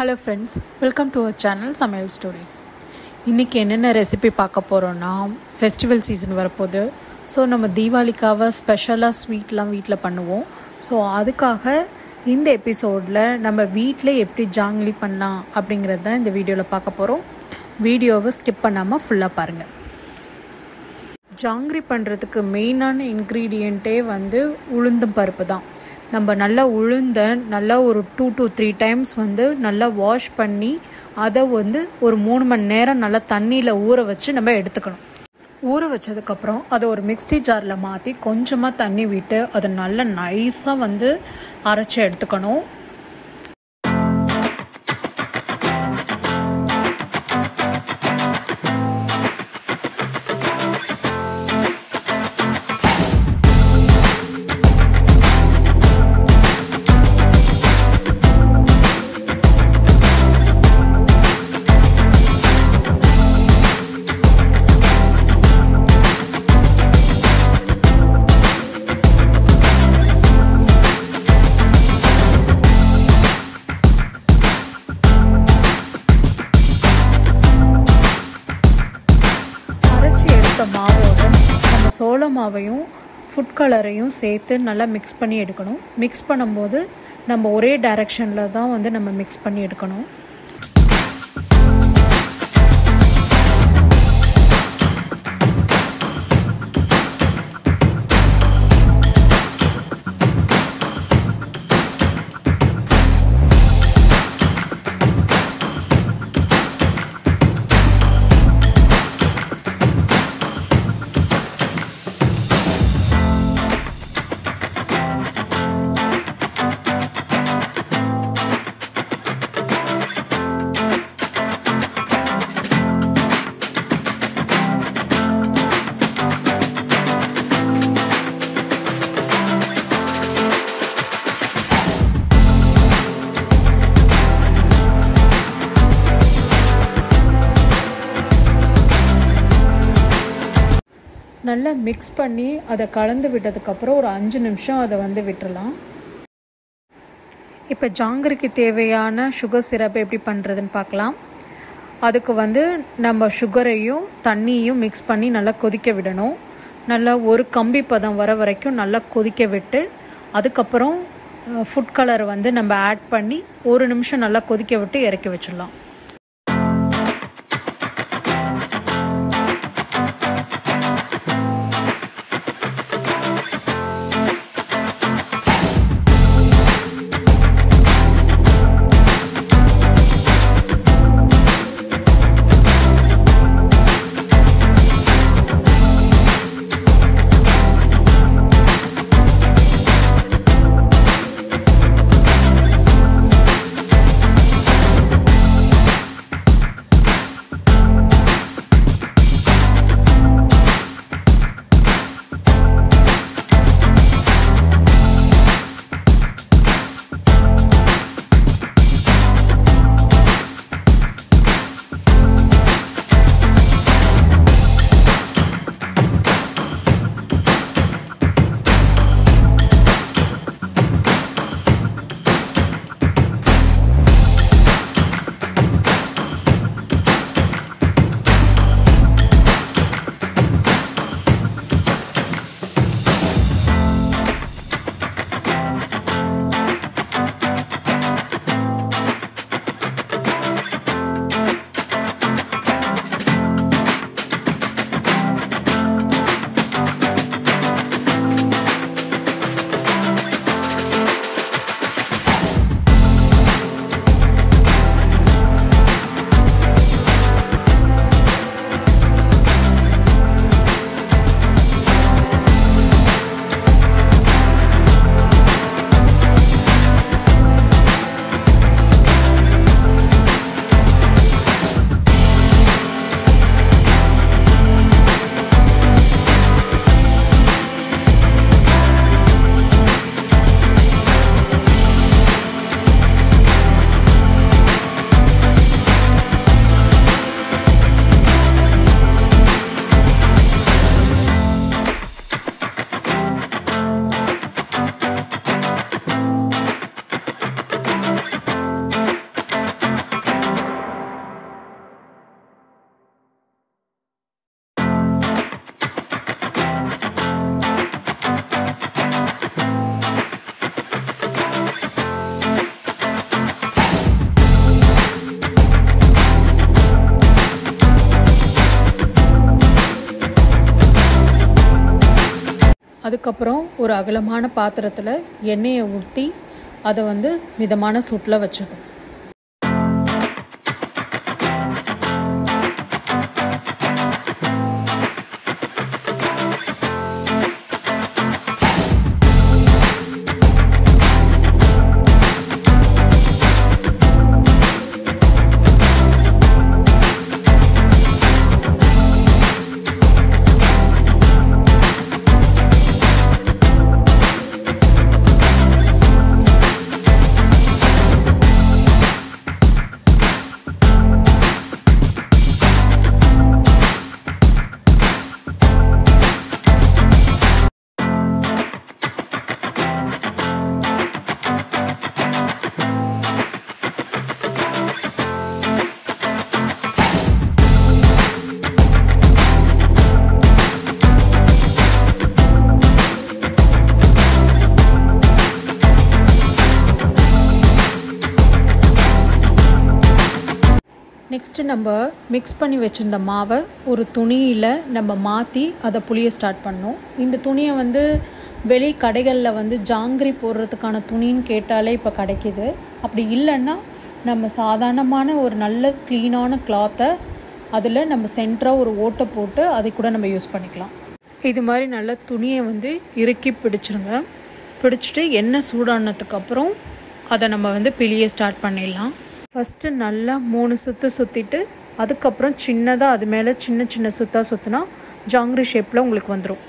hello friends welcome to our channel சமையல் stories இன்றைக்கி என்னென்ன ரெசிபி பார்க்க போகிறோன்னா ஃபெஸ்டிவல் சீசன் வரப்போகுது ஸோ நம்ம தீபாவளிக்காக ஸ்பெஷலாக ஸ்வீட்லாம் வீட்டில் பண்ணுவோம் ஸோ அதுக்காக இந்த எபிசோடில் நம்ம வீட்டில் எப்படி ஜாங்கிலி பண்ணலாம் அப்படிங்கிறது தான் இந்த வீடியோவில் பார்க்க போகிறோம் வீடியோவை ஸ்கிப் பண்ணாமல் ஃபுல்லாக பாருங்கள் ஜாங்கிரி பண்ணுறதுக்கு மெயினான இன்க்ரீடியண்ட்டே வந்து உளுந்தம் பருப்பு தான் நம்ம நல்லா உளுந்த நல்லா ஒரு டூ டு த்ரீ டைம்ஸ் வந்து நல்லா வாஷ் பண்ணி அதை வந்து ஒரு மூணு மணி நேரம் நல்லா தண்ணியில் ஊற வச்சு நம்ம எடுத்துக்கணும் ஊற வச்சதுக்கப்புறம் அதை ஒரு மிக்ஸி ஜாரில் மாற்றி கொஞ்சமாக தண்ணி விட்டு அதை நல்லா நைஸாக வந்து அரைச்சி எடுத்துக்கணும் அரைச்சி எடுத்த மாவோட நம்ம சோள மாவையும் ஃபுட் கலரையும் சேர்த்து நல்லா மிக்ஸ் பண்ணி எடுக்கணும் மிக்ஸ் பண்ணும்போது நம்ம ஒரே டைரக்ஷனில் தான் வந்து நம்ம மிக்ஸ் பண்ணி எடுக்கணும் நல்லா மிக்ஸ் பண்ணி அதை கலந்து விட்டதுக்கப்புறம் ஒரு அஞ்சு நிமிஷம் அதை வந்து விட்டுறலாம் இப்போ ஜாங்கருக்கு தேவையான சுகர் சிரப் எப்படி பண்ணுறதுன்னு பார்க்கலாம் அதுக்கு வந்து நம்ம சுகரையும் தண்ணியும் மிக்ஸ் பண்ணி நல்லா கொதிக்க விடணும் நல்லா ஒரு கம்பி பதம் வர வரைக்கும் நல்லா கொதிக்க விட்டு அதுக்கப்புறம் ஃபுட் கலரை வந்து நம்ம ஆட் பண்ணி ஒரு நிமிஷம் நல்லா கொதிக்க விட்டு இறக்கி வச்சிடலாம் அதுக்கப்புறம் ஒரு அகலமான பாத்திரத்தில் எண்ணெயை ஊற்றி அதை வந்து மிதமான சூட்டில் வச்சிடணும் நெக்ஸ்ட்டு நம்ம மிக்ஸ் பண்ணி வச்சுருந்த மாவை ஒரு துணியில் நம்ம மாற்றி அதை புளிய ஸ்டார்ட் பண்ணோம் இந்த துணியை வந்து வெளி கடைகளில் வந்து ஜாங்கிரி போடுறதுக்கான துணின்னு கேட்டாலே இப்போ கிடைக்கிது அப்படி இல்லைன்னா நம்ம சாதாரணமான ஒரு நல்ல க்ளீனான கிளாத்தை அதில் நம்ம சென்டராக ஒரு ஓட்டை போட்டு அதை கூட நம்ம யூஸ் பண்ணிக்கலாம் இது மாதிரி நல்ல துணியை வந்து இறுக்கி பிடிச்சிருங்க பிடிச்சிட்டு எண்ணெய் சூடானதுக்கப்புறம் அதை நம்ம வந்து பிழிய ஸ்டார்ட் பண்ணிடலாம் ஃபஸ்ட்டு நல்லா மூணு சுற்று சுற்றிட்டு அதுக்கப்புறம் சின்னதாக அது மேலே சின்ன சின்ன சுத்தாக சுற்றினா ஜாங்கிரி ஷேப்பில் உங்களுக்கு வந்துடும்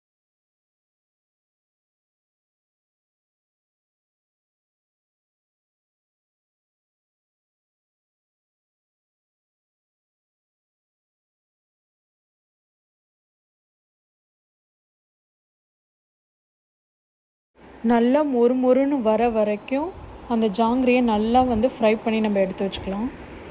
நல்லா மொறு மொறுன்னு வர வரைக்கும் அந்த ஜாங்கிரியை நல்லா வந்து ஃப்ரை பண்ணி நம்ம எடுத்து வச்சுக்கலாம்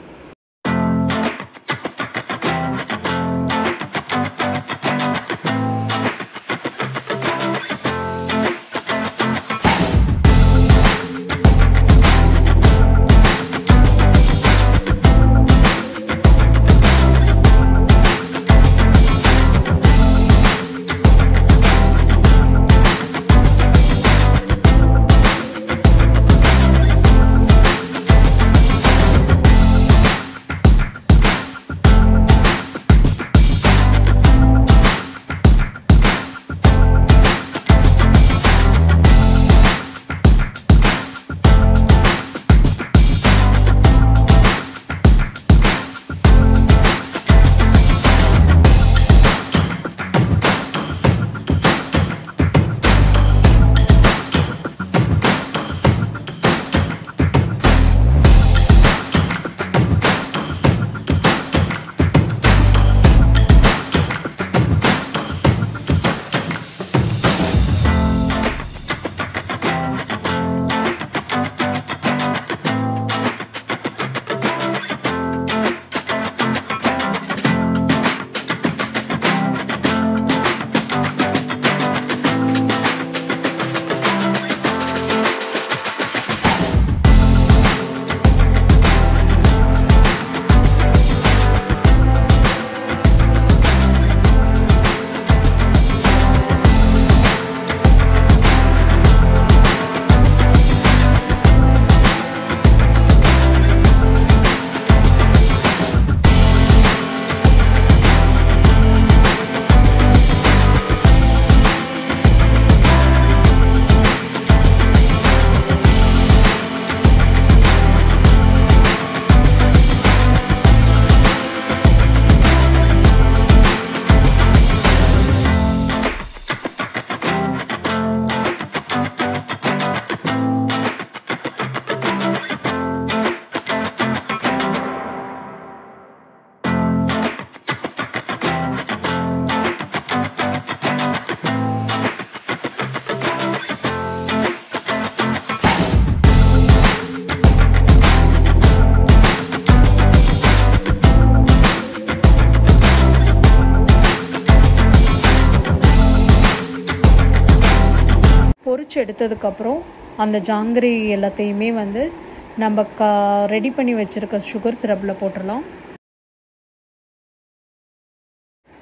பொரிச்சு எடுத்ததுக்கப்புறம் அந்த ஜாங்கிரி எல்லாத்தையுமே வந்து நம்ம க ரெடி பண்ணி வச்சுருக்க சுகர் சிரப்பில் போட்டுடலாம்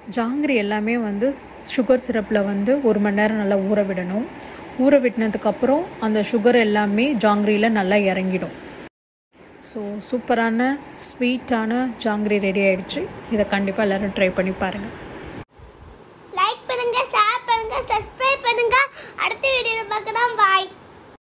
ஜாங்கிரி எல்லாமே வந்து சுகர் சிரப்பில் வந்து ஒரு மணி நேரம் நல்லா ஊற விடணும் ஊற விட்டினதுக்கப்புறம் அந்த சுகர் எல்லாமே ஜாங்கிரியில் நல்லா இறங்கிடும் ஸோ சூப்பரான ஸ்வீட்டான ஜாங்கிரி ரெடி ஆயிடுச்சு இதை கண்டிப்பாக எல்லோரும் ட்ரை பண்ணி பாருங்கள்